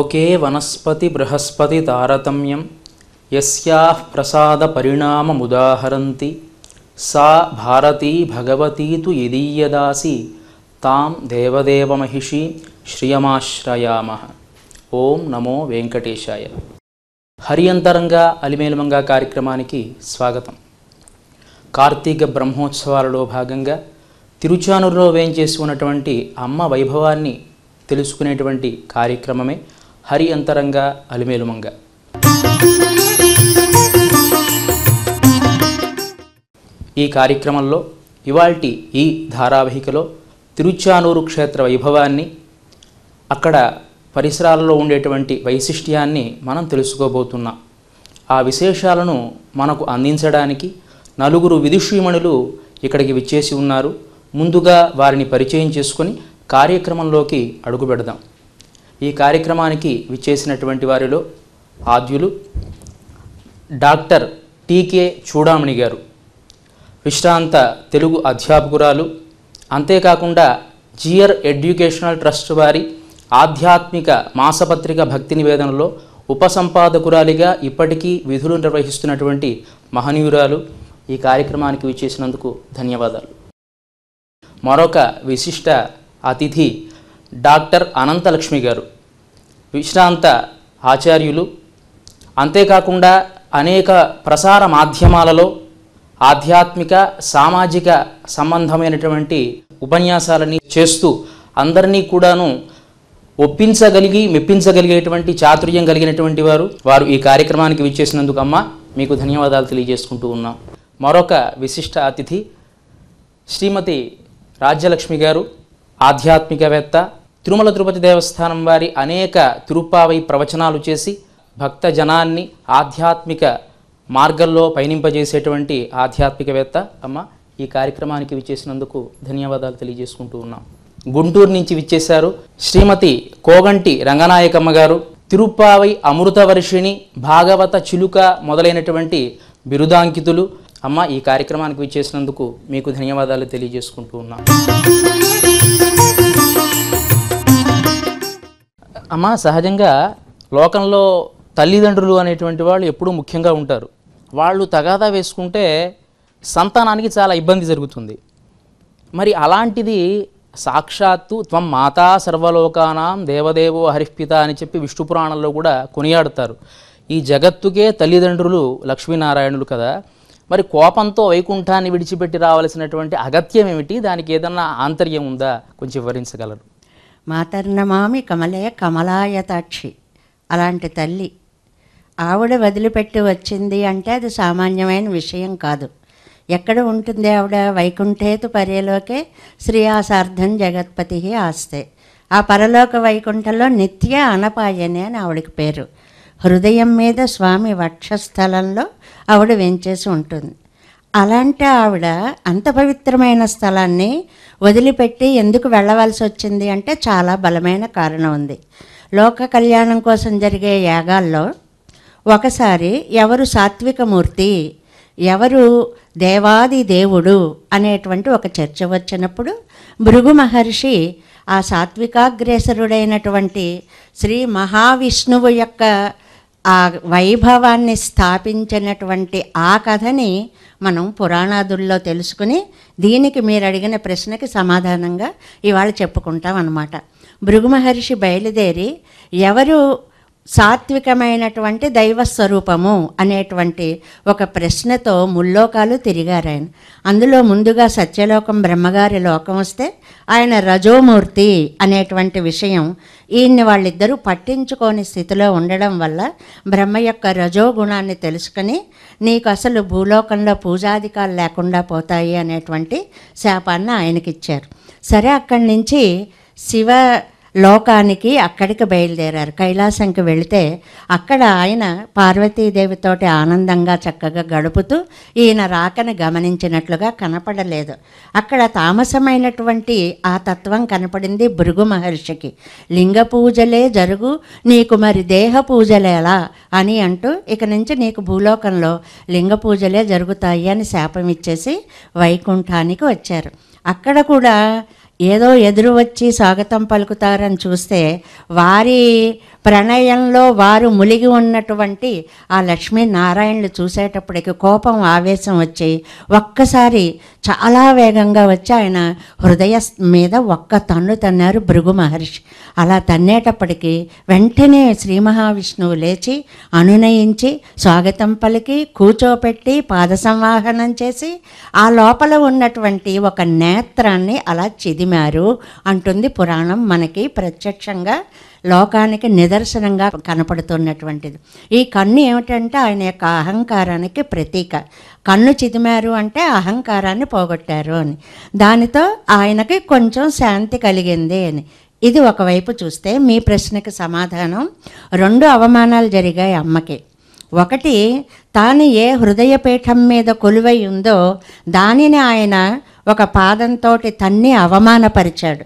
లోకే వనస్పతి బృహస్పతి తారతమ్యం యస్యాః ప్రసాద పరిణామముదాహరంతి సా భారతీ భగవతీ తు యదీయదాసి తాం దేవదేవమహిషి శ్రియమాశ్రయామ ఓం నమో వెంకటేశాయ హరియంతరంగా అలిమేలుమంగా కార్యక్రమానికి స్వాగతం కార్తీక బ్రహ్మోత్సవాలలో భాగంగా తిరుచానూరులో వేంచేసి ఉన్నటువంటి అమ్మ వైభవాన్ని తెలుసుకునేటువంటి కార్యక్రమమే హరి అంతరంగా అలిమేలుమంగ ఈ కార్యక్రమంలో ఇవాల్టి ఈ ధారావాహికలో తిరుచానూరు క్షేత్ర వైభవాన్ని అక్కడ పరిసరాలలో ఉండేటువంటి వైశిష్ట్యాన్ని మనం తెలుసుకోబోతున్నాం ఆ విశేషాలను మనకు అందించడానికి నలుగురు విదుషీమణులు ఇక్కడికి విచ్చేసి ఉన్నారు ముందుగా వారిని పరిచయం చేసుకొని కార్యక్రమంలోకి అడుగు పెడదాం ఈ కార్యక్రమానికి విచ్చేసినటువంటి వారిలో ఆద్యులు డాక్టర్ టీకే చూడామణి గారు విశ్రాంత తెలుగు అధ్యాపకురాలు అంతేకాకుండా జియర్ ఎడ్యుకేషనల్ ట్రస్ట్ వారి ఆధ్యాత్మిక మాసపత్రిక భక్తి నివేదనలో ఉపసంపాదకురాలిగా ఇప్పటికీ విధులు నిర్వహిస్తున్నటువంటి మహనీయురాలు ఈ కార్యక్రమానికి విచ్చేసినందుకు ధన్యవాదాలు మరొక విశిష్ట అతిథి డాక్టర్ అనంతలక్ష్మి గారు విశ్రాంత ఆచార్యులు అంతేకాకుండా అనేక ప్రసార మాధ్యమాలలో ఆధ్యాత్మిక సామాజిక సంబంధమైనటువంటి ఉపన్యాసాలని చేస్తూ అందరినీ కూడాను ఒప్పించగలిగి మెప్పించగలిగేటువంటి చాతుర్యం కలిగినటువంటి వారు వారు ఈ కార్యక్రమానికి విచ్చేసినందుకు అమ్మ మీకు ధన్యవాదాలు తెలియజేసుకుంటూ ఉన్నాం మరొక విశిష్ట అతిథి శ్రీమతి రాజ్యలక్ష్మి గారు ఆధ్యాత్మికవేత్త తిరుమల తిరుపతి దేవస్థానం వారి అనేక తిరుప్పావై ప్రవచనాలు చేసి భక్త జనాన్ని ఆధ్యాత్మిక మార్గంలో పయనింపజేసేటువంటి ఆధ్యాత్మికవేత్త అమ్మ ఈ కార్యక్రమానికి విచ్చేసినందుకు ధన్యవాదాలు తెలియజేసుకుంటూ ఉన్నాం గుంటూరు నుంచి విచ్చేశారు శ్రీమతి కోగంటి రంగనాయకమ్మ గారు తిరుప్పావై అమృతవర్షిణి భాగవత చిలుక మొదలైనటువంటి బిరుదాంకితులు అమ్మ ఈ కార్యక్రమానికి విచ్చేసినందుకు మీకు ధన్యవాదాలు తెలియజేసుకుంటూ ఉన్నాం అమ్మ సహజంగా లోకంలో తల్లిదండ్రులు అనేటువంటి వాళ్ళు ఎప్పుడూ ముఖ్యంగా ఉంటారు వాళ్ళు తగాదా వేసుకుంటే సంతానానికి చాలా ఇబ్బంది జరుగుతుంది మరి అలాంటిది సాక్షాత్తు త్వం మాతా సర్వలోకానాం దేవదేవో హరిఃపిత అని చెప్పి విష్ణు పురాణంలో కూడా కొనియాడుతారు ఈ జగత్తుకే తల్లిదండ్రులు లక్ష్మీనారాయణులు కదా మరి కోపంతో వైకుంఠాన్ని విడిచిపెట్టి రావాల్సినటువంటి అగత్యం ఏమిటి దానికి ఏదన్నా ఆంతర్యం ఉందా కొంచెం వివరించగలరు మాతర్నమామి కమలయ కమలాయతాక్షి అలాంటి తల్లి ఆవిడ వదిలిపెట్టి వచ్చింది అంటే అది సామాన్యమైన విషయం కాదు ఎక్కడ ఉంటుంది ఆవిడ వైకుంఠేతు పర్యలోకే శ్రీయాసార్థం జగత్పతి ఆస్తే ఆ పరలోక వైకుంఠంలో నిత్య అనపాయనే అని ఆవిడకి పేరు హృదయం మీద స్వామి వక్షస్థలంలో ఆవిడ వెంచేసి ఉంటుంది అలాంటి ఆవిడ అంత పవిత్రమైన స్థలాన్ని వదిలిపెట్టి ఎందుకు వెళ్ళవలసి వచ్చింది అంటే చాలా బలమైన కారణం ఉంది లోక కళ్యాణం కోసం జరిగే యాగాల్లో ఒకసారి ఎవరు సాత్వికమూర్తి ఎవరు దేవాది దేవుడు అనేటువంటి ఒక చర్చ వచ్చినప్పుడు భృగు మహర్షి ఆ సాత్వికాగ్రేసరుడైనటువంటి శ్రీ మహావిష్ణువు యొక్క ఆ వైభవాన్ని స్థాపించినటువంటి ఆ కథని మనం పురాణాదుల్లో తెలుసుకుని దీనికి మీరు అడిగిన ప్రశ్నకి సమాధానంగా ఇవాళ చెప్పుకుంటాం అన్నమాట భృగు మహర్షి బయలుదేరి ఎవరు సాత్వికమైనటువంటి దైవ స్వరూపము అనేటువంటి ఒక ప్రశ్నతో ముల్లోకాలు తిరిగారు ఆయన అందులో ముందుగా సత్యలోకం బ్రహ్మగారి లోకం వస్తే ఆయన రజోమూర్తి అనేటువంటి విషయం ఈయన్ని వాళ్ళిద్దరూ పట్టించుకోని స్థితిలో ఉండడం వల్ల బ్రహ్మ యొక్క రజోగుణాన్ని తెలుసుకొని నీకు అసలు భూలోకంలో పూజాధికాలు లేకుండా పోతాయి అనేటువంటి శాపాన్ని ఆయనకిచ్చారు సరే అక్కడి నుంచి శివ లోకానికి అక్కడికి బయలుదేరారు కైలాసంకి వెళితే అక్కడ ఆయన పార్వతీదేవితోటి ఆనందంగా చక్కగా గడుపుతూ ఈయన రాకని గమనించినట్లుగా కనపడలేదు అక్కడ తామసమైనటువంటి ఆ తత్వం కనపడింది భృగు మహర్షికి లింగ పూజలే జరుగు నీకు మరి దేహ పూజలేలా అని అంటూ ఇక నుంచి నీకు భూలోకంలో లింగ పూజలే జరుగుతాయి అని శాపం ఇచ్చేసి వైకుంఠానికి వచ్చారు అక్కడ కూడా ఏదో ఎదురు వచ్చి స్వాగతం పలుకుతారని చూస్తే వారి ప్రణయంలో వారు మునిగి ఉన్నటువంటి ఆ లక్ష్మీనారాయణలు చూసేటప్పటికి కోపం ఆవేశం వచ్చి ఒక్కసారి చాలా వేగంగా వచ్చి ఆయన హృదయ మీద ఒక్క తన్ను తన్నారు భృగు మహర్షి అలా తన్నేటప్పటికి వెంటనే శ్రీ మహావిష్ణువు లేచి అనునయించి స్వాగతం పలికి కూర్చోపెట్టి పాద సంవాహనం చేసి ఆ లోపల ఉన్నటువంటి ఒక నేత్రాన్ని అలా చిదిమారు అంటుంది పురాణం మనకి ప్రత్యక్షంగా లోకానికి నిదర్శనంగా కనపడుతున్నటువంటిది ఈ కన్ను ఏమిటంటే ఆయన యొక్క అహంకారానికి ప్రతీక కన్ను చిదిమారు అంటే అహంకారాన్ని పోగొట్టారు అని దానితో ఆయనకి కొంచెం శాంతి కలిగింది అని ఇది ఒకవైపు చూస్తే మీ ప్రశ్నకి సమాధానం రెండు అవమానాలు జరిగాయి అమ్మకి ఒకటి తాను ఏ హృదయపీఠం మీద కొలువై ఉందో దానిని ఆయన ఒక పాదంతో తన్ని అవమానపరిచాడు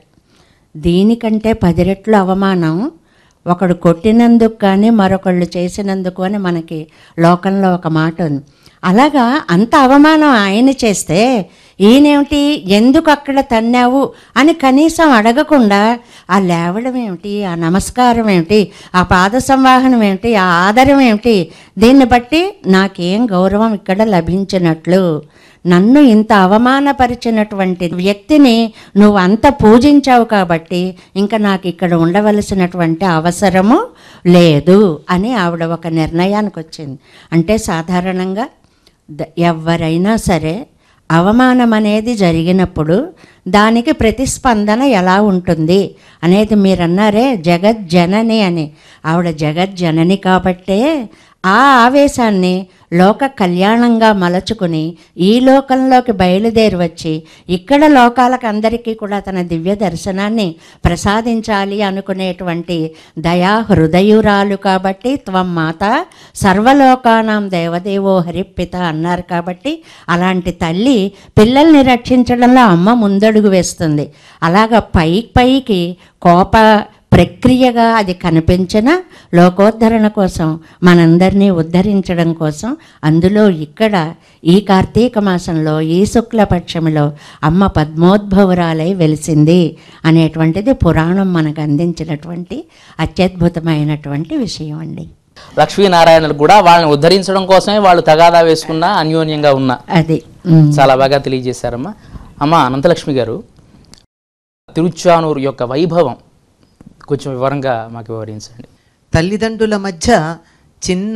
దీనికంటే పది రెట్లు అవమానం ఒకడు కొట్టినందుకు కానీ మరొకళ్ళు చేసినందుకు అని మనకి లోకంలో ఒక మాట ఉంది అలాగా అంత అవమానం ఆయన చేస్తే ఈయనేమిటి ఎందుకు అక్కడ తన్నావు అని కనీసం అడగకుండా ఆ లేవడం ఏమిటి ఆ నమస్కారం ఏమిటి ఆ పాద సంవాహనం ఏమిటి ఆ ఆదరం ఏమిటి దీన్ని బట్టి నాకేం గౌరవం ఇక్కడ లభించినట్లు నన్ను ఇంత అవమానపరిచినటువంటి వ్యక్తిని నువ్వు అంత పూజించావు కాబట్టి ఇంకా నాకు ఇక్కడ ఉండవలసినటువంటి అవసరము లేదు అని ఆవిడ ఒక నిర్ణయానికి వచ్చింది అంటే సాధారణంగా ద- ఎవరైనా సరే అవమానం అనేది జరిగినప్పుడు దానికి ప్రతిస్పందన ఎలా ఉంటుంది అనేది మీరు అన్నారే జగజ్జనని అని ఆవిడ జగజ్జనని కాబట్టే ఆ ఆవేశాన్ని లోక కళ్యాణంగా మలచుకుని ఈ లోకంలోకి బయలుదేరి వచ్చి ఇక్కడ లోకాలకు అందరికీ కూడా తన దివ్య దర్శనాన్ని ప్రసాదించాలి అనుకునేటువంటి దయా హృదయురాలు కాబట్టి త్వం మాత సర్వలోకానాం దేవదేవో హరిప్పిత అన్నారు కాబట్టి అలాంటి తల్లి పిల్లల్ని రక్షించడంలో అమ్మ ముందడుగు వేస్తుంది అలాగ పై పైకి కోప ప్రక్రియగా అది కనిపించిన లోకోద్ధరణ కోసం మనందరినీ ఉద్ధరించడం కోసం అందులో ఇక్కడ ఈ కార్తీక మాసంలో ఈ శుక్లపక్షంలో అమ్మ పద్మోద్భవరాలై వెలిసింది అనేటువంటిది పురాణం మనకు అందించినటువంటి అత్యద్భుతమైనటువంటి విషయం అండి లక్ష్మీనారాయణలు కూడా వాళ్ళని ఉద్ధరించడం కోసమే వాళ్ళు తగాదా వేసుకున్న అన్యోన్యంగా ఉన్న అది ఉమ్. చాలా బాగా తెలియజేశారమ్మా అమ్మ అనంతలక్ష్మి గారు తిరుచానూరు యొక్క వైభవం కొంచెం వివరంగా మాకు వివరించండి తల్లిదండ్రుల మధ్య చిన్న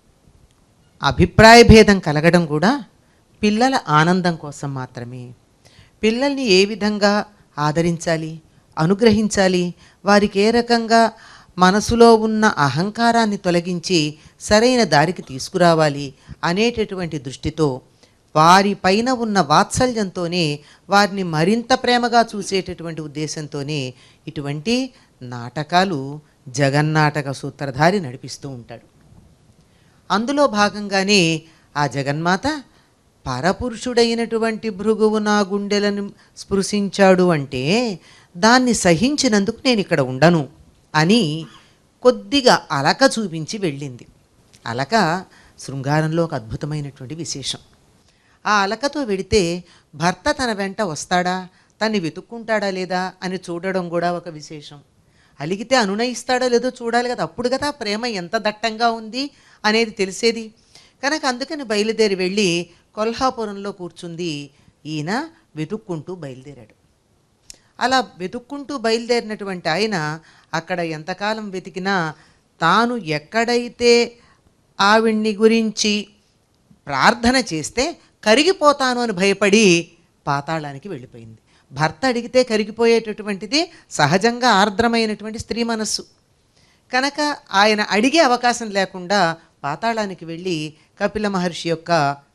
అభిప్రాయ భేదం కలగడం కూడా పిల్లల ఆనందం కోసం మాత్రమే పిల్లల్ని ఏ విధంగా ఆదరించాలి అనుగ్రహించాలి వారికి ఏ రకంగా మనసులో ఉన్న అహంకారాన్ని తొలగించి సరైన దారికి తీసుకురావాలి అనేటటువంటి దృష్టితో వారి పైన ఉన్న వాత్సల్యంతోనే వారిని మరింత ప్రేమగా చూసేటటువంటి ఉద్దేశంతోనే ఇటువంటి నాటకాలు జగన్నాటక సూత్రధారి నడిపిస్తూ ఉంటాడు అందులో భాగంగానే ఆ జగన్మాత పరపురుషుడైనటువంటి భృగువు నా గుండెలను స్పృశించాడు అంటే దాన్ని సహించినందుకు నేను ఇక్కడ ఉండను అని కొద్దిగా అలక చూపించి వెళ్ళింది అలక శృంగారంలో ఒక అద్భుతమైనటువంటి విశేషం ఆ అలకతో వెడితే భర్త తన వెంట వస్తాడా తన్ని వెతుక్కుంటాడా లేదా అని చూడడం కూడా ఒక విశేషం అలిగితే అనునయిస్తాడో లేదో చూడాలి కదా అప్పుడు కదా ఆ ప్రేమ ఎంత దట్టంగా ఉంది అనేది తెలిసేది కనుక అందుకని బయలుదేరి వెళ్ళి కొల్హాపురంలో కూర్చుంది ఈయన వెతుక్కుంటూ బయలుదేరాడు అలా వెతుక్కుంటూ బయలుదేరినటువంటి ఆయన అక్కడ ఎంతకాలం వెతికినా తాను ఎక్కడైతే ఆవిడ్ని గురించి ప్రార్థన చేస్తే కరిగిపోతాను అని భయపడి పాతాళానికి వెళ్ళిపోయింది భర్త అడిగితే కరిగిపోయేటటువంటిది సహజంగా ఆర్ద్రమైనటువంటి స్త్రీ మనస్సు కనుక ఆయన అడిగే అవకాశం లేకుండా పాతాళానికి వెళ్ళి కపిల మహర్షి యొక్క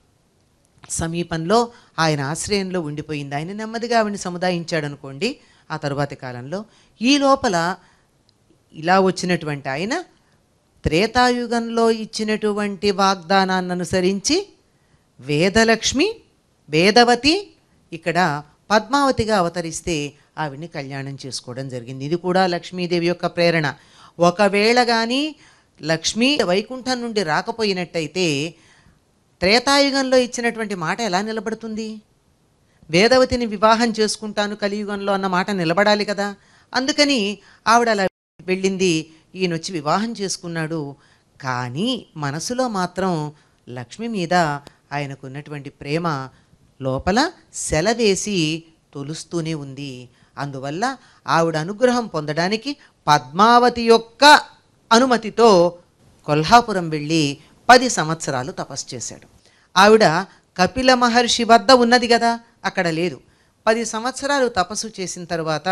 సమీపంలో ఆయన ఆశ్రయంలో ఉండిపోయింది ఆయన నెమ్మదిగా ఆవిడని సముదాయించాడు అనుకోండి ఆ తరువాతి కాలంలో ఈ లోపల ఇలా వచ్చినటువంటి ఆయన త్రేతాయుగంలో ఇచ్చినటువంటి వాగ్దానాన్ని అనుసరించి వేదలక్ష్మి వేదవతి ఇక్కడ పద్మావతిగా అవతరిస్తే ఆవిడ్ని కళ్యాణం చేసుకోవడం జరిగింది ఇది కూడా లక్ష్మీదేవి యొక్క ప్రేరణ ఒకవేళ కానీ లక్ష్మీ వైకుంఠం నుండి రాకపోయినట్టయితే త్రేతాయుగంలో ఇచ్చినటువంటి మాట ఎలా నిలబడుతుంది వేదవతిని వివాహం చేసుకుంటాను కలియుగంలో అన్న మాట నిలబడాలి కదా అందుకని ఆవిడ అలా వెళ్ళింది ఈయనొచ్చి వివాహం చేసుకున్నాడు కానీ మనసులో మాత్రం లక్ష్మి మీద ఆయనకున్నటువంటి ప్రేమ లోపల సెలవేసి తొలుస్తూనే ఉంది అందువల్ల ఆవిడ అనుగ్రహం పొందడానికి పద్మావతి యొక్క అనుమతితో కొల్హాపురం వెళ్ళి పది సంవత్సరాలు తపస్సు చేశాడు ఆవిడ కపిల మహర్షి వద్ద ఉన్నది కదా అక్కడ లేదు పది సంవత్సరాలు తపస్సు చేసిన తర్వాత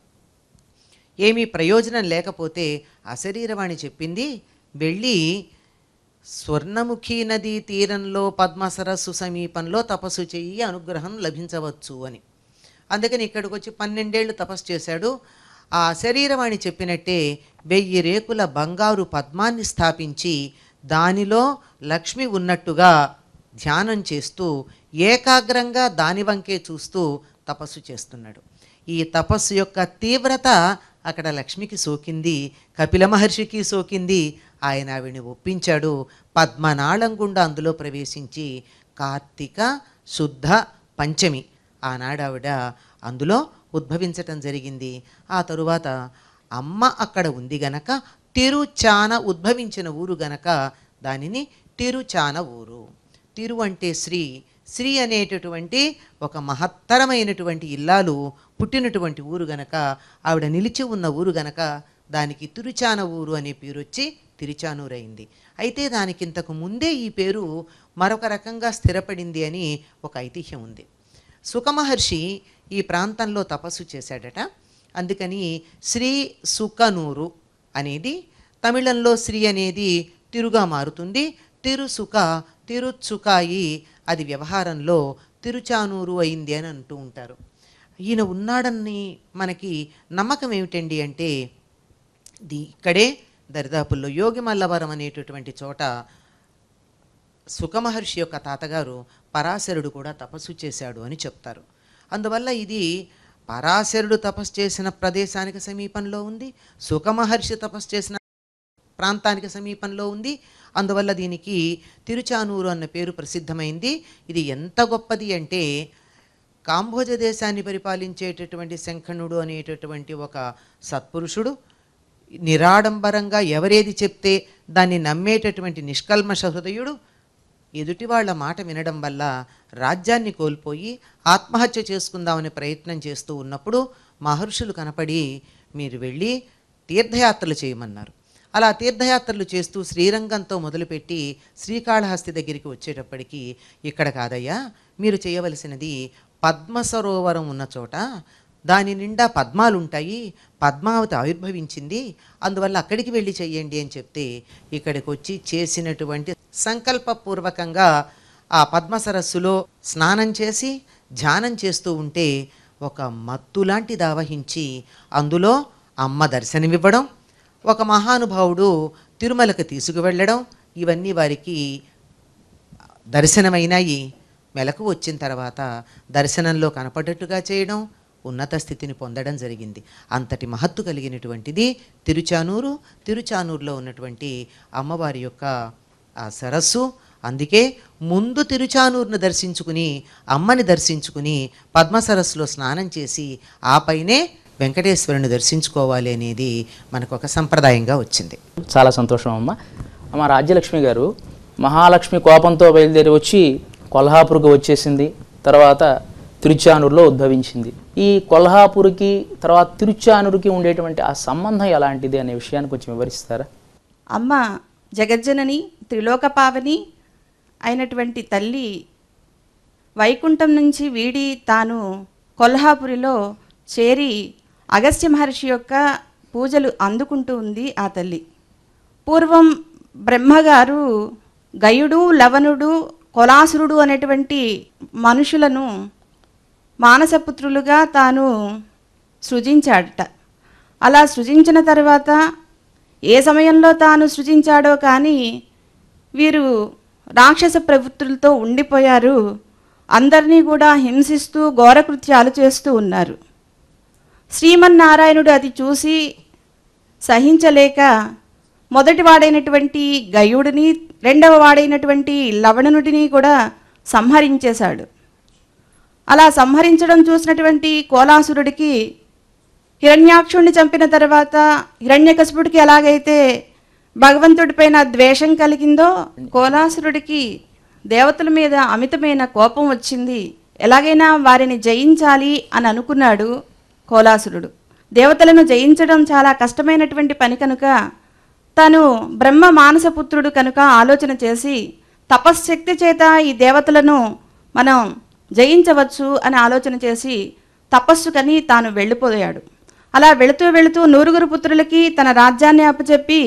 ఏమీ ప్రయోజనం లేకపోతే అశరీరవాణి చెప్పింది వెళ్ళి స్వర్ణముఖి నదీ తీరంలో పద్మ సరస్సు సమీపంలో తపస్సు చెయ్యి అనుగ్రహం లభించవచ్చు అని అందుకని ఇక్కడికి వచ్చి పన్నెండేళ్ళు తపస్సు చేశాడు ఆ శరీరవాణి చెప్పినట్టే వెయ్యి రేకుల బంగారు పద్మాన్ని స్థాపించి దానిలో లక్ష్మి ఉన్నట్టుగా ధ్యానం చేస్తూ ఏకాగ్రంగా దాని వంకే చూస్తూ తపస్సు చేస్తున్నాడు ఈ తపస్సు యొక్క తీవ్రత అక్కడ లక్ష్మికి సోకింది కపిల మహర్షికి సోకింది ఆయన ఆవిడని ఒప్పించాడు పద్మనాళం గుండా అందులో ప్రవేశించి కార్తీక శుద్ధ పంచమి ఆనాడు ఆవిడ అందులో ఉద్భవించటం జరిగింది ఆ తరువాత అమ్మ అక్కడ ఉంది గనక తిరుచాన ఉద్భవించిన ఊరు గనక దానిని తిరుచాన ఊరు తిరు అంటే శ్రీ శ్రీ అనేటటువంటి ఒక మహత్తరమైనటువంటి ఇల్లాలు పుట్టినటువంటి ఊరు గనక ఆవిడ నిలిచి ఉన్న ఊరు గనక దానికి తిరుచాన ఊరు అనే పేరు వచ్చి తిరుచానూరు అయింది అయితే దానికి ఇంతకు ముందే ఈ పేరు మరొక రకంగా స్థిరపడింది అని ఒక ఐతిహ్యం ఉంది సుఖమహర్షి ఈ ప్రాంతంలో తపస్సు చేశాడట అందుకని శ్రీ సుఖనూరు అనేది తమిళంలో శ్రీ అనేది తిరుగా మారుతుంది తిరుసుక తిరుచుకాయి అది వ్యవహారంలో తిరుచానూరు అయింది అని అంటూ ఉంటారు ఈయన ఉన్నాడని మనకి నమ్మకం ఏమిటండి అంటే ది ఇక్కడే దరిదాపుల్లో యోగి మల్లవరం అనేటటువంటి చోట సుఖమహర్షి యొక్క తాతగారు పరాశరుడు కూడా తపస్సు చేశాడు అని చెప్తారు అందువల్ల ఇది పరాశరుడు తపస్సు చేసిన ప్రదేశానికి సమీపంలో ఉంది సుఖమహర్షి తపస్సు చేసిన ప్రాంతానికి సమీపంలో ఉంది అందువల్ల దీనికి తిరుచానూరు అన్న పేరు ప్రసిద్ధమైంది ఇది ఎంత గొప్పది అంటే కాంభోజ దేశాన్ని పరిపాలించేటటువంటి శంఖనుడు అనేటటువంటి ఒక సత్పురుషుడు నిరాడంబరంగా ఎవరేది చెప్తే దాన్ని నమ్మేటటువంటి నిష్కల్మష హృదయుడు ఎదుటి వాళ్ళ మాట వినడం వల్ల రాజ్యాన్ని కోల్పోయి ఆత్మహత్య చేసుకుందామనే ప్రయత్నం చేస్తూ ఉన్నప్పుడు మహర్షులు కనపడి మీరు వెళ్ళి తీర్థయాత్రలు చేయమన్నారు అలా తీర్థయాత్రలు చేస్తూ శ్రీరంగంతో మొదలుపెట్టి శ్రీకాళహస్తి దగ్గరికి వచ్చేటప్పటికి ఇక్కడ కాదయ్యా మీరు చేయవలసినది పద్మ సరోవరం ఉన్న చోట దాని నిండా పద్మాలు ఉంటాయి పద్మావతి ఆవిర్భవించింది అందువల్ల అక్కడికి వెళ్ళి చెయ్యండి అని చెప్తే ఇక్కడికి వచ్చి చేసినటువంటి సంకల్పపూర్వకంగా ఆ పద్మ సరస్సులో స్నానం చేసి ధ్యానం చేస్తూ ఉంటే ఒక మత్తులాంటి దావహించి అందులో అమ్మ దర్శనమివ్వడం ఒక మహానుభావుడు తిరుమలకు తీసుకువెళ్ళడం ఇవన్నీ వారికి దర్శనమైనాయి మెలకు వచ్చిన తర్వాత దర్శనంలో కనపడేట్టుగా చేయడం ఉన్నత స్థితిని పొందడం జరిగింది అంతటి మహత్తు కలిగినటువంటిది తిరుచానూరు తిరుచానూరులో ఉన్నటువంటి అమ్మవారి యొక్క ఆ సరస్సు అందుకే ముందు తిరుచానూరును దర్శించుకుని అమ్మని దర్శించుకుని పద్మ సరస్సులో స్నానం చేసి ఆ పైనే వెంకటేశ్వరుని దర్శించుకోవాలి అనేది మనకు ఒక సంప్రదాయంగా వచ్చింది చాలా సంతోషం అమ్మ అమ్మ రాజ్యలక్ష్మి గారు మహాలక్ష్మి కోపంతో బయలుదేరి వచ్చి కొల్హాపూర్కి వచ్చేసింది తర్వాత తిరుచానూరులో ఉద్భవించింది ఈ కొల్హాపూర్కి తర్వాత తిరుచానూరుకి ఉండేటువంటి ఆ సంబంధం ఎలాంటిది అనే విషయాన్ని కొంచెం వివరిస్తారా అమ్మ జగజ్జనని త్రిలోకపావని అయినటువంటి తల్లి వైకుంఠం నుంచి వీడి తాను కొల్హాపురిలో చేరి అగస్త్య మహర్షి యొక్క పూజలు అందుకుంటూ ఉంది ఆ తల్లి పూర్వం బ్రహ్మగారు గయుడు లవణుడు కొలాసురుడు అనేటువంటి మనుషులను మానసపుత్రులుగా తాను సృజించాడట అలా సృజించిన తర్వాత ఏ సమయంలో తాను సృజించాడో కానీ వీరు రాక్షస ప్రవృత్తులతో ఉండిపోయారు అందరినీ కూడా హింసిస్తూ ఘోరకృత్యాలు చేస్తూ ఉన్నారు శ్రీమన్నారాయణుడు అది చూసి సహించలేక మొదటి వాడైనటువంటి గయుడిని రెండవ వాడైనటువంటి లవణుడిని కూడా సంహరించేశాడు అలా సంహరించడం చూసినటువంటి కోలాసురుడికి హిరణ్యాక్షుణ్ణి చంపిన తర్వాత హిరణ్యకశిపుడికి ఎలాగైతే భగవంతుడిపైన ద్వేషం కలిగిందో కోలాసురుడికి దేవతల మీద అమితమైన కోపం వచ్చింది ఎలాగైనా వారిని జయించాలి అని అనుకున్నాడు కోలాసురుడు దేవతలను జయించడం చాలా కష్టమైనటువంటి పని కనుక తను బ్రహ్మ మానసపుత్రుడు కనుక ఆలోచన చేసి తపశ్శక్తి చేత ఈ దేవతలను మనం జయించవచ్చు అని ఆలోచన చేసి తపస్సు కని తాను వెళ్ళిపోయాడు అలా వెళుతూ వెళుతూ నూరుగురు పుత్రులకి తన రాజ్యాన్ని అప్పచెప్పి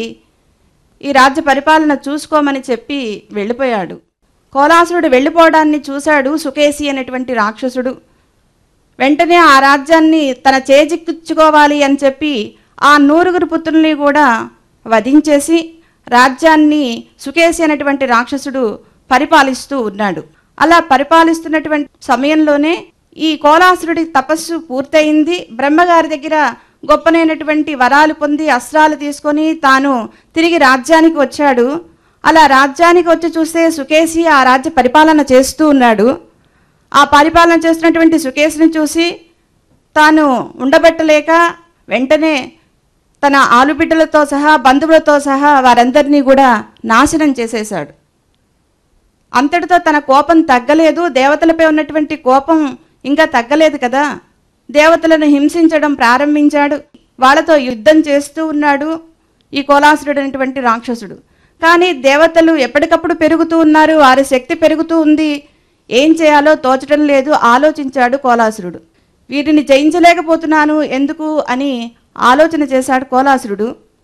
ఈ రాజ్య పరిపాలన చూసుకోమని చెప్పి వెళ్ళిపోయాడు కోలాసురుడు వెళ్ళిపోవడాన్ని చూశాడు సుకేసి అనేటువంటి రాక్షసుడు వెంటనే ఆ రాజ్యాన్ని తన చేజిక్కించుకోవాలి అని చెప్పి ఆ నూరుగురు పుత్రుల్ని కూడా వధించేసి రాజ్యాన్ని సుకేసి అనేటువంటి రాక్షసుడు పరిపాలిస్తూ ఉన్నాడు అలా పరిపాలిస్తున్నటువంటి సమయంలోనే ఈ కోలాసురుడి తపస్సు పూర్తయింది బ్రహ్మగారి దగ్గర గొప్పనైనటువంటి వరాలు పొంది అస్త్రాలు తీసుకొని తాను తిరిగి రాజ్యానికి వచ్చాడు అలా రాజ్యానికి వచ్చి చూస్తే సుకేసి ఆ రాజ్య పరిపాలన చేస్తూ ఉన్నాడు ఆ పరిపాలన చేస్తున్నటువంటి సుకేష్ని చూసి తాను ఉండబట్టలేక వెంటనే తన ఆలుబిడ్డలతో సహా బంధువులతో సహా వారందరినీ కూడా నాశనం చేసేశాడు అంతటితో తన కోపం తగ్గలేదు దేవతలపై ఉన్నటువంటి కోపం ఇంకా తగ్గలేదు కదా దేవతలను హింసించడం ప్రారంభించాడు వాళ్ళతో యుద్ధం చేస్తూ ఉన్నాడు ఈ కోలాసురుడు అనేటువంటి రాక్షసుడు కానీ దేవతలు ఎప్పటికప్పుడు పెరుగుతూ ఉన్నారు వారి శక్తి పెరుగుతూ ఉంది ఏం చేయాలో తోచడం లేదు ఆలోచించాడు కోలాసురుడు వీటిని జయించలేకపోతున్నాను ఎందుకు అని ఆలోచన చేశాడు కోలాసురుడు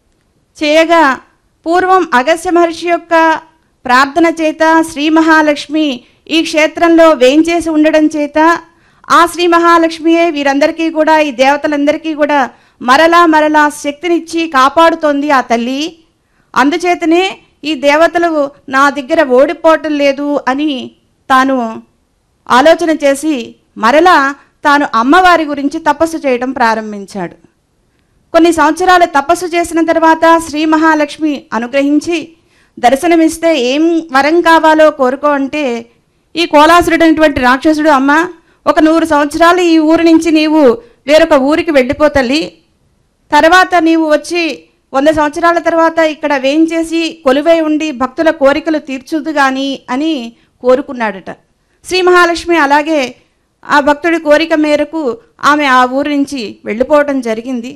చేయగా పూర్వం అగస్త్య మహర్షి యొక్క ప్రార్థన చేత శ్రీ మహాలక్ష్మి ఈ క్షేత్రంలో వేంచేసి ఉండడం చేత ఆ శ్రీ మహాలక్ష్మియే వీరందరికీ కూడా ఈ దేవతలందరికీ కూడా మరలా మరలా శక్తినిచ్చి కాపాడుతోంది ఆ తల్లి అందుచేతనే ఈ దేవతలు నా దగ్గర ఓడిపోవటం లేదు అని తాను ఆలోచన చేసి మరలా తాను అమ్మవారి గురించి తపస్సు చేయడం ప్రారంభించాడు కొన్ని సంవత్సరాలు తపస్సు చేసిన తర్వాత శ్రీ మహాలక్ష్మి అనుగ్రహించి దర్శనమిస్తే ఏం వరం కావాలో కోరుకో అంటే ఈ కోలాసురుడు అనేటువంటి రాక్షసుడు అమ్మ ఒక నూరు సంవత్సరాలు ఈ ఊరు నుంచి నీవు వేరొక ఊరికి వెళ్ళిపోతల్లి తర్వాత నీవు వచ్చి వంద సంవత్సరాల తర్వాత ఇక్కడ వేయించేసి కొలువై ఉండి భక్తుల కోరికలు తీర్చుదు గాని అని కోరుకున్నాడట శ్రీ మహాలక్ష్మి అలాగే ఆ భక్తుడి కోరిక మేరకు ఆమె ఆ ఊరు నుంచి వెళ్ళిపోవటం జరిగింది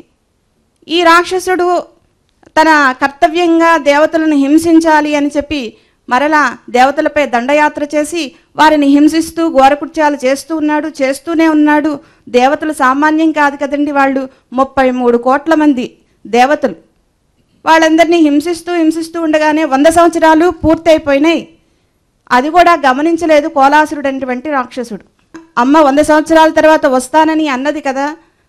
ఈ రాక్షసుడు తన కర్తవ్యంగా దేవతలను హింసించాలి అని చెప్పి మరలా దేవతలపై దండయాత్ర చేసి వారిని హింసిస్తూ ఘోరకృత్యాలు చేస్తూ ఉన్నాడు చేస్తూనే ఉన్నాడు దేవతలు సామాన్యం కాదు కదండి వాళ్ళు ముప్పై మూడు కోట్ల మంది దేవతలు వాళ్ళందరినీ హింసిస్తూ హింసిస్తూ ఉండగానే వంద సంవత్సరాలు పూర్తయిపోయినాయి అది కూడా గమనించలేదు కోలాసురుడు అనేటువంటి రాక్షసుడు అమ్మ వంద సంవత్సరాల తర్వాత వస్తానని అన్నది కదా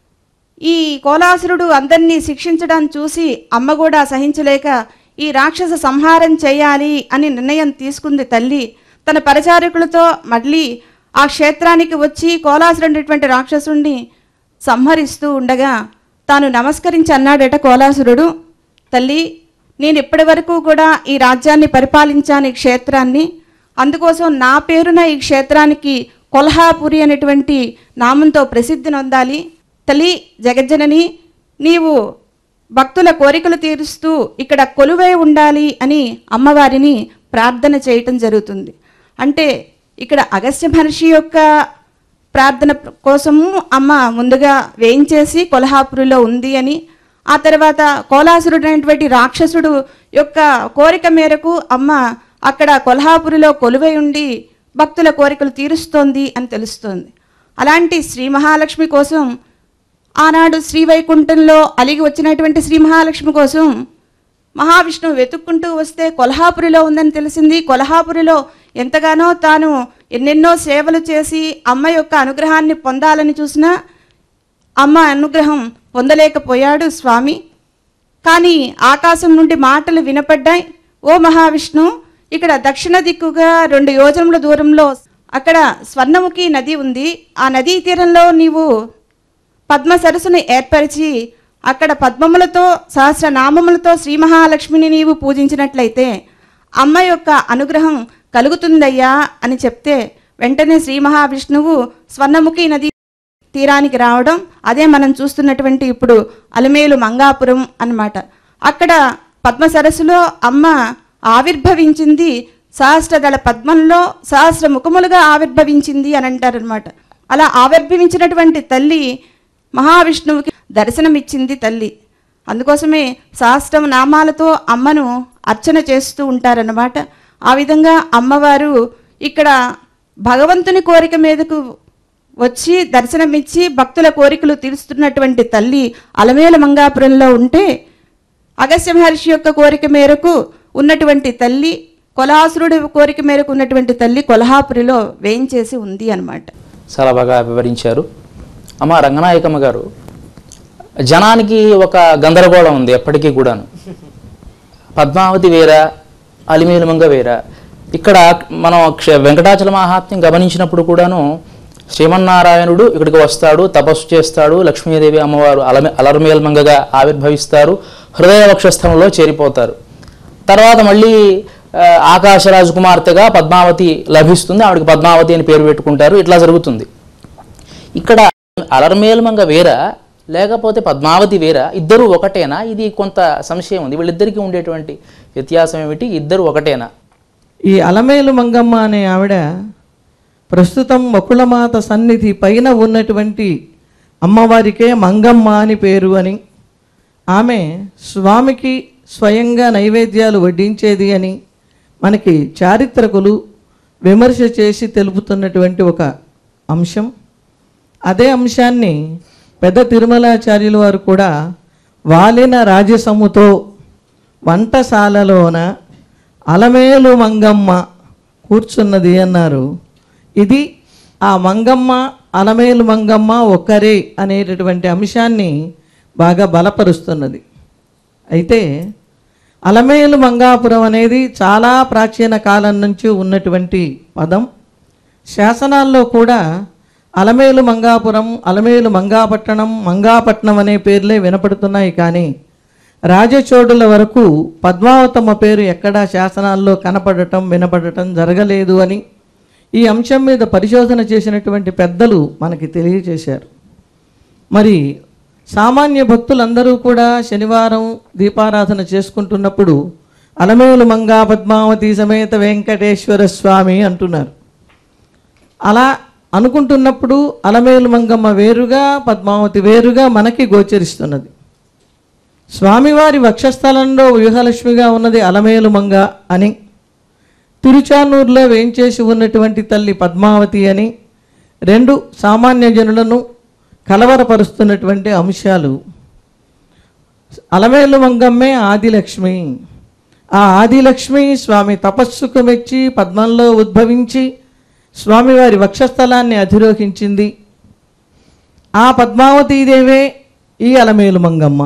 ఈ కోలాసురుడు అందరినీ శిక్షించడం చూసి అమ్మ కూడా సహించలేక ఈ రాక్షస సంహారం చేయాలి అని నిర్ణయం తీసుకుంది తల్లి తన పరిచారకులతో మళ్ళీ ఆ క్షేత్రానికి వచ్చి కోలాసురుడైనటువంటి రాక్షసుడిని సంహరిస్తూ ఉండగా తాను నమస్కరించి అన్నాడట కోలాసురుడు తల్లి నేను ఇప్పటి వరకు కూడా ఈ రాజ్యాన్ని పరిపాలించాను ఈ క్షేత్రాన్ని అందుకోసం నా పేరున ఈ క్షేత్రానికి కొల్హాపురి అనేటువంటి నామంతో ప్రసిద్ధి నొందాలి తల్లి జగజ్జనని నీవు భక్తుల కోరికలు తీరుస్తూ ఇక్కడ కొలువై ఉండాలి అని అమ్మవారిని ప్రార్థన చేయటం జరుగుతుంది అంటే ఇక్కడ అగస్త్య మహర్షి యొక్క ప్రార్థన కోసము అమ్మ ముందుగా వేయించేసి కొల్హాపురిలో ఉంది అని ఆ తర్వాత కోలాసురుడు అనేటువంటి రాక్షసుడు యొక్క కోరిక మేరకు అమ్మ అక్కడ కొల్హాపురిలో కొలువై ఉండి భక్తుల కోరికలు తీరుస్తోంది అని తెలుస్తోంది అలాంటి శ్రీ మహాలక్ష్మి కోసం ఆనాడు శ్రీవైకుంఠంలో అలిగి వచ్చినటువంటి శ్రీ మహాలక్ష్మి కోసం మహావిష్ణువు వెతుక్కుంటూ వస్తే కొల్హాపురిలో ఉందని తెలిసింది కొల్హాపురిలో ఎంతగానో తాను ఎన్నెన్నో సేవలు చేసి అమ్మ యొక్క అనుగ్రహాన్ని పొందాలని చూసినా అమ్మ అనుగ్రహం పొందలేకపోయాడు స్వామి కానీ ఆకాశం నుండి మాటలు వినపడ్డాయి ఓ మహావిష్ణు ఇక్కడ దక్షిణ దిక్కుగా రెండు యోజనముల దూరంలో అక్కడ స్వర్ణముఖి నది ఉంది ఆ నదీ తీరంలో నీవు పద్మ సరస్సును ఏర్పరిచి అక్కడ పద్మములతో సహస్రనామములతో శ్రీ మహాలక్ష్మిని నీవు పూజించినట్లయితే అమ్మ యొక్క అనుగ్రహం కలుగుతుందయ్యా అని చెప్తే వెంటనే శ్రీ మహావిష్ణువు స్వర్ణముఖి నది తీరానికి రావడం అదే మనం చూస్తున్నటువంటి ఇప్పుడు అలమేలు మంగాపురం అన్నమాట అక్కడ పద్మ సరస్సులో అమ్మ ఆవిర్భవించింది సహస్రదళ పద్మంలో సహస్ర ముఖములుగా ఆవిర్భవించింది అని అంటారనమాట అలా ఆవిర్భవించినటువంటి తల్లి మహావిష్ణువుకి దర్శనమిచ్చింది తల్లి అందుకోసమే సహస్రం నామాలతో అమ్మను అర్చన చేస్తూ ఉంటారన్నమాట ఆ విధంగా అమ్మవారు ఇక్కడ భగవంతుని కోరిక మీదకు వచ్చి దర్శనమిచ్చి భక్తుల కోరికలు తీరుస్తున్నటువంటి తల్లి అలమేల మంగాపురంలో ఉంటే అగస్త్య మహర్షి యొక్క కోరిక మేరకు ఉన్నటువంటి తల్లి కొలాసురుడి కోరిక మేరకు ఉన్నటువంటి తల్లి కొల్హాపురిలో వేయించేసి ఉంది అన్నమాట చాలా బాగా వివరించారు అమ్మ రంగనాయకమ్మ గారు జనానికి ఒక గందరగోళం ఉంది ఎప్పటికీ కూడాను పద్మావతి వేరా అలిమేలుమంగ వేరా ఇక్కడ మనం క్ష- వెంకటాచల మహాత్మ్యం గమనించినప్పుడు కూడాను శ్రీమన్నారాయణుడు ఇక్కడికి వస్తాడు తపస్సు చేస్తాడు లక్ష్మీదేవి అమ్మవారు అలమే అలర్మేల్మంగగా ఆవిర్భవిస్తారు హృదయ వక్షస్థలంలో చేరిపోతారు తర్వాత మళ్ళీ ఆ, ఆకాశరాజు కుమార్తెగా పద్మావతి లభిస్తుంది ఆవిడకి పద్మావతి అని పేరు పెట్టుకుంటారు ఇట్లా జరుగుతుంది ఇక్కడ అలర్మేల్మంగ వేరా లేకపోతే పద్మావతి వేరా ఇద్దరు ఒకటేనా ఇది కొంత సంశయం ఉంది వీళ్ళిద్దరికీ ఉండేటువంటి వ్యత్యాసం ఏమిటి ఇద్దరు ఒకటేనా ఈ అలమేలు మంగమ్మ అనే ఆవిడ ప్రస్తుతం వకుళమాత సన్నిధి పైన ఉన్నటువంటి అమ్మవారికే మంగమ్మ అని పేరు అని ఆమె స్వామికి స్వయంగా నైవేద్యాలు వడ్డించేది అని మనకి చారిత్రకులు విమర్శ చేసి తెలుపుతున్నటువంటి ఒక అంశం అదే అంశాన్ని పెద్ద తిరుమలాచార్యుల వారు కూడా వాలిన రాజసముతో వంటశాలలోన అలమేలు మంగమ్మ కూర్చున్నది అన్నారు ఇది ఆ మంగమ్మ అలమేలు మంగమ్మ ఒక్కరే అనేటటువంటి అంశాన్ని బాగా బలపరుస్తున్నది అయితే అలమేలు మంగాపురం అనేది చాలా ప్రాచీన కాలం నుంచి ఉన్నటువంటి పదం శాసనాల్లో కూడా అలమేలు మంగాపురం అలమేలు మంగాపట్టణం మంగాపట్నం అనే పేర్లే వినపడుతున్నాయి కానీ రాజచోడుల వరకు పద్మావతమ్మ పేరు ఎక్కడా శాసనాల్లో కనపడటం వినపడటం జరగలేదు అని ఈ అంశం మీద పరిశోధన చేసినటువంటి పెద్దలు మనకి తెలియజేశారు మరి సామాన్య భక్తులందరూ కూడా శనివారం దీపారాధన చేసుకుంటున్నప్పుడు అలమేలు మంగా పద్మావతి సమేత వెంకటేశ్వర స్వామి అంటున్నారు అలా అనుకుంటున్నప్పుడు అలమేలు మంగమ్మ వేరుగా పద్మావతి వేరుగా మనకి గోచరిస్తున్నది స్వామివారి వక్షస్థలంలో వ్యూహలక్ష్మిగా ఉన్నది అలమేలు మంగ అని తిరుచానూరులో వేంచేసి ఉన్నటువంటి తల్లి పద్మావతి అని రెండు సామాన్య జనులను కలవరపరుస్తున్నటువంటి అంశాలు అలమేలు మంగమ్మే ఆదిలక్ష్మి ఆ ఆదిలక్ష్మి స్వామి తపస్సుకు మెచ్చి పద్మంలో ఉద్భవించి స్వామివారి వక్షస్థలాన్ని అధిరోహించింది ఆ పద్మావతీదేవే ఈ అలమేలు మంగమ్మ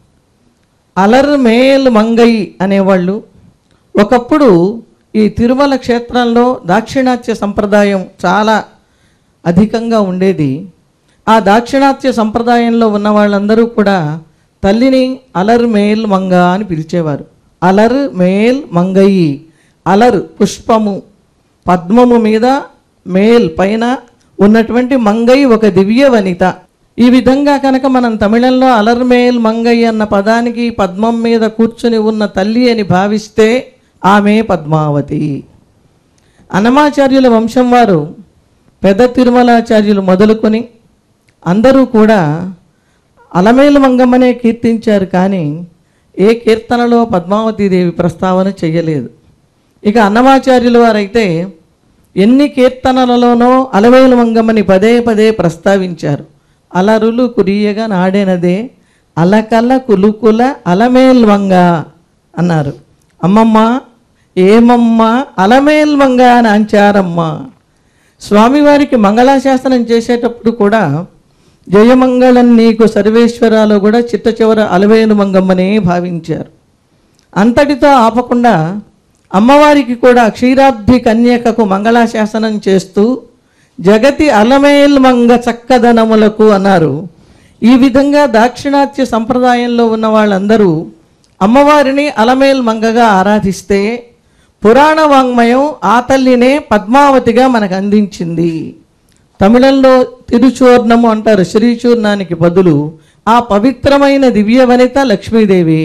అలర్ మేల్ మంగై అనేవాళ్ళు ఒకప్పుడు ఈ తిరుమల క్షేత్రంలో దాక్షిణాత్య సంప్రదాయం చాలా అధికంగా ఉండేది ఆ దాక్షిణాత్య సంప్రదాయంలో ఉన్న వాళ్ళందరూ కూడా తల్లిని అలర్ మేల్ మంగ అని పిలిచేవారు అలర్ మేల్ మంగయి అలర్ పుష్పము పద్మము మీద మేల్ పైన ఉన్నటువంటి మంగై ఒక దివ్య వనిత ఈ విధంగా కనుక మనం తమిళంలో అలర్మేల్ మంగై అన్న పదానికి పద్మం మీద కూర్చుని ఉన్న తల్లి అని భావిస్తే ఆమె పద్మావతి అన్నమాచార్యుల వంశం వారు పెద్ద తిరుమలాచార్యులు మొదలుకొని అందరూ కూడా అలమేలు మంగమ్మనే కీర్తించారు కానీ ఏ కీర్తనలో పద్మావతీదేవి ప్రస్తావన చేయలేదు ఇక అన్నమాచార్యుల వారైతే ఎన్ని కీర్తనలలోనో అలవేలు మంగమ్మని పదే పదే ప్రస్తావించారు అలరులు కురియగా నాడేనదే అలకల కులుకుల అలమేల్ మంగ అన్నారు అమ్మమ్మ ఏమమ్మ అలమేల్ మంగ అని అంచారమ్మ స్వామివారికి మంగళాశాసనం చేసేటప్పుడు కూడా జయమంగళం నీకు సర్వేశ్వరాలో కూడా చిట్ట చివర అలవేలు మంగమ్మనే భావించారు అంతటితో ఆపకుండా అమ్మవారికి కూడా క్షీరాబ్ది కన్యకకు మంగళాశాసనం చేస్తూ జగతి అలమేల్ మంగ చక్కదనములకు అన్నారు ఈ విధంగా దాక్షిణాత్య సంప్రదాయంలో ఉన్న వాళ్ళందరూ అమ్మవారిని అలమేల్ మంగగా ఆరాధిస్తే పురాణ వాంగ్మయం ఆ తల్లినే పద్మావతిగా మనకు అందించింది తమిళంలో తిరుచూర్ణము అంటారు శ్రీచూర్ణానికి బదులు ఆ పవిత్రమైన దివ్య వనిత లక్ష్మీదేవి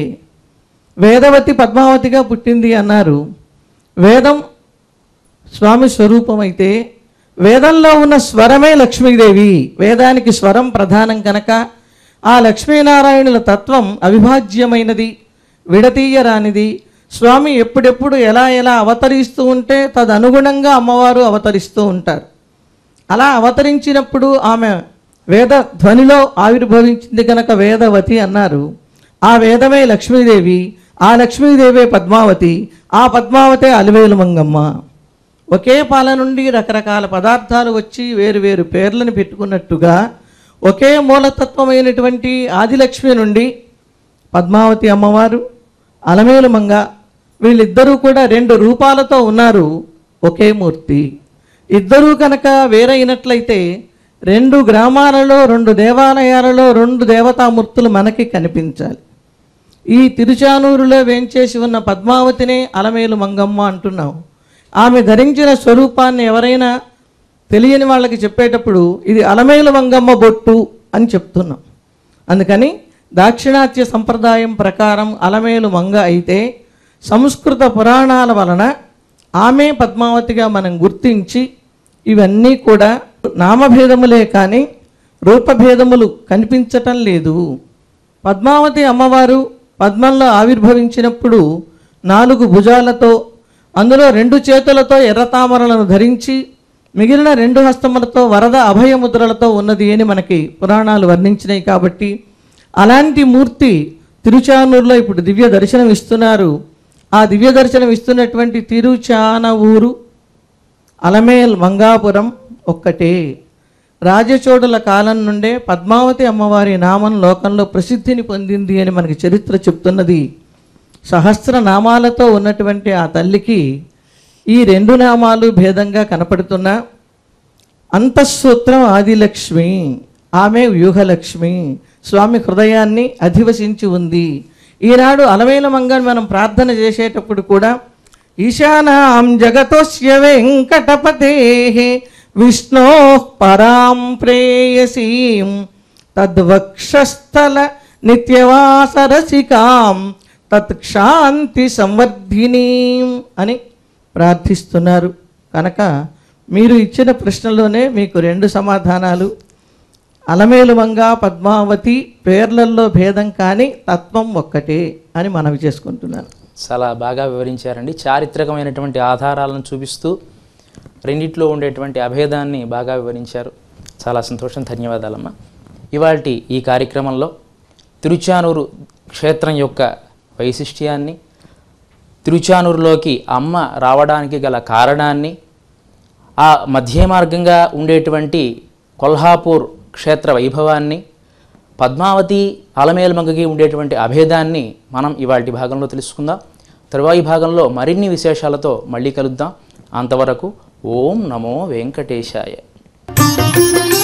వేదవతి పద్మావతిగా పుట్టింది అన్నారు వేదం స్వామి స్వరూపమైతే వేదంలో ఉన్న స్వరమే లక్ష్మీదేవి వేదానికి స్వరం ప్రధానం కనుక ఆ లక్ష్మీనారాయణుల తత్వం అవిభాజ్యమైనది విడతీయరానిది స్వామి ఎప్పుడెప్పుడు ఎలా ఎలా అవతరిస్తూ ఉంటే తదనుగుణంగా అమ్మవారు అవతరిస్తూ ఉంటారు అలా అవతరించినప్పుడు ఆమె వేద ధ్వనిలో ఆవిర్భవించింది కనుక వేదవతి అన్నారు ఆ వేదమే లక్ష్మీదేవి ఆ లక్ష్మీదేవే పద్మావతి ఆ పద్మావతే అలివేలు మంగమ్మ ఒకే పాల నుండి రకరకాల పదార్థాలు వచ్చి వేరు వేరు పేర్లను పెట్టుకున్నట్టుగా ఒకే మూలతత్వమైనటువంటి ఆదిలక్ష్మి నుండి పద్మావతి అమ్మవారు అలమేలు మంగ వీళ్ళిద్దరూ కూడా రెండు రూపాలతో ఉన్నారు ఒకే మూర్తి ఇద్దరూ కనుక వేరైనట్లయితే రెండు గ్రామాలలో రెండు దేవాలయాలలో రెండు దేవతామూర్తులు మనకి కనిపించాలి ఈ తిరుచానూరులో వేంచేసి ఉన్న పద్మావతినే అలమేలు మంగమ్మ అంటున్నాం ఆమె ధరించిన స్వరూపాన్ని ఎవరైనా తెలియని వాళ్ళకి చెప్పేటప్పుడు ఇది అలమేలు మంగమ్మ బొట్టు అని చెప్తున్నాం అందుకని దాక్షిణాత్య సంప్రదాయం ప్రకారం అలమేలు మంగ అయితే సంస్కృత పురాణాల వలన ఆమె పద్మావతిగా మనం గుర్తించి ఇవన్నీ కూడా నామభేదములే కానీ రూపభేదములు కనిపించటం లేదు పద్మావతి అమ్మవారు పద్మంలో ఆవిర్భవించినప్పుడు నాలుగు భుజాలతో అందులో రెండు చేతులతో ఎర్రతామరలను ధరించి మిగిలిన రెండు హస్తములతో వరద అభయముద్రలతో ఉన్నది అని మనకి పురాణాలు వర్ణించినాయి కాబట్టి అలాంటి మూర్తి తిరుచానూరులో ఇప్పుడు దివ్య దర్శనం ఇస్తున్నారు ఆ దివ్య దర్శనం ఇస్తున్నటువంటి తిరుచానవూరు అలమేల్ మంగాపురం ఒక్కటే రాజచోడుల కాలం నుండే పద్మావతి అమ్మవారి నామం లోకంలో ప్రసిద్ధిని పొందింది అని మనకి చరిత్ర చెప్తున్నది సహస్ర నామాలతో ఉన్నటువంటి ఆ తల్లికి ఈ రెండు నామాలు భేదంగా కనపడుతున్నా అంతఃసూత్రం ఆదిలక్ష్మి ఆమె వ్యూహలక్ష్మి స్వామి హృదయాన్ని అధివసించి ఉంది ఈనాడు అలవేల మంగని మనం ప్రార్థన చేసేటప్పుడు కూడా ఈశానాం జగతోస్య వెంకటపతే విష్ణో పరాం ప్రేయసీం తద్వక్షస్థల నిత్యవాసరసికాం తత్క్షాంతి సంవర్ధినీం అని ప్రార్థిస్తున్నారు కనుక మీరు ఇచ్చిన ప్రశ్నలోనే మీకు రెండు సమాధానాలు అలమేలు మంగ పద్మావతి పేర్లల్లో భేదం కానీ తత్వం ఒక్కటే అని మనవి చేసుకుంటున్నాను చాలా బాగా వివరించారండి చారిత్రకమైనటువంటి ఆధారాలను చూపిస్తూ రెండిట్లో ఉండేటువంటి అభేదాన్ని బాగా వివరించారు చాలా సంతోషం ధన్యవాదాలమ్మా ఇవాళ ఈ కార్యక్రమంలో తిరుచానూరు క్షేత్రం యొక్క వైశిష్ట్యాన్ని తిరుచానూరులోకి అమ్మ రావడానికి గల కారణాన్ని ఆ మధ్య మార్గంగా ఉండేటువంటి కొల్హాపూర్ క్షేత్ర వైభవాన్ని పద్మావతి అలమేలుమంగకి ఉండేటువంటి అభేదాన్ని మనం ఇవాటి భాగంలో తెలుసుకుందాం తరువాయి భాగంలో మరిన్ని విశేషాలతో మళ్ళీ కలుద్దాం అంతవరకు ఓం నమో వెంకటేశాయ